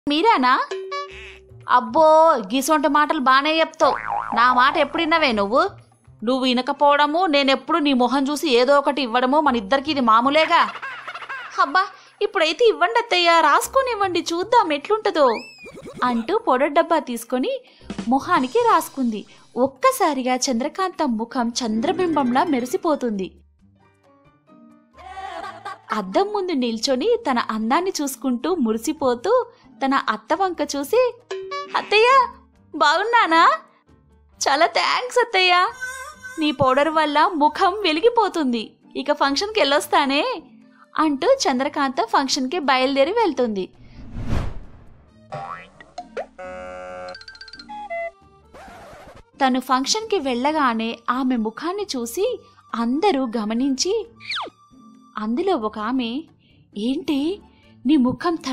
మీరేనా అబ్బో గీసొంటి మాటలు బాగానే చెప్తావు నా మాట ఎప్పుడు విన్నవే నువ్వు నువ్వు వినకపోవడము నేనెప్పుడు నీ మొహం చూసి ఏదో ఒకటి ఇవ్వడము మన ఇద్దరికి ఇది మామూలేగా అబ్బా ఇప్పుడైతే ఇవ్వండి అత్తయ్య రాసుకొని ఇవ్వండి చూద్దాం ఎట్లుంటుందో అంటూ పొడర్ డబ్బా తీసుకొని మొహానికి రాసుకుంది ఒక్కసారిగా చంద్రకాంతం ముఖం చంద్రబింబంలా మెరిసిపోతుంది అద్దం ముందు నిల్చొని తన అందాన్ని చూసుకుంటూ మురిసిపోతూ తన అత్త వంక చూసి అత్తయ్య బాగున్నానా చాలా థ్యాంక్స్ అత్తయ్య నీ పౌడర్ వల్ల ముఖం వెలిగిపోతుంది ఇక ఫంక్షన్కి వెళ్ళొస్తానే అంటూ చంద్రకాంత ఫంక్షన్కి బయలుదేరి వెళ్తుంది తను ఫంక్షన్కి వెళ్ళగానే ఆమె ముఖాన్ని చూసి అందరూ గమనించి అందులో ఒక ఆమె ఏంటి నీ ముఖం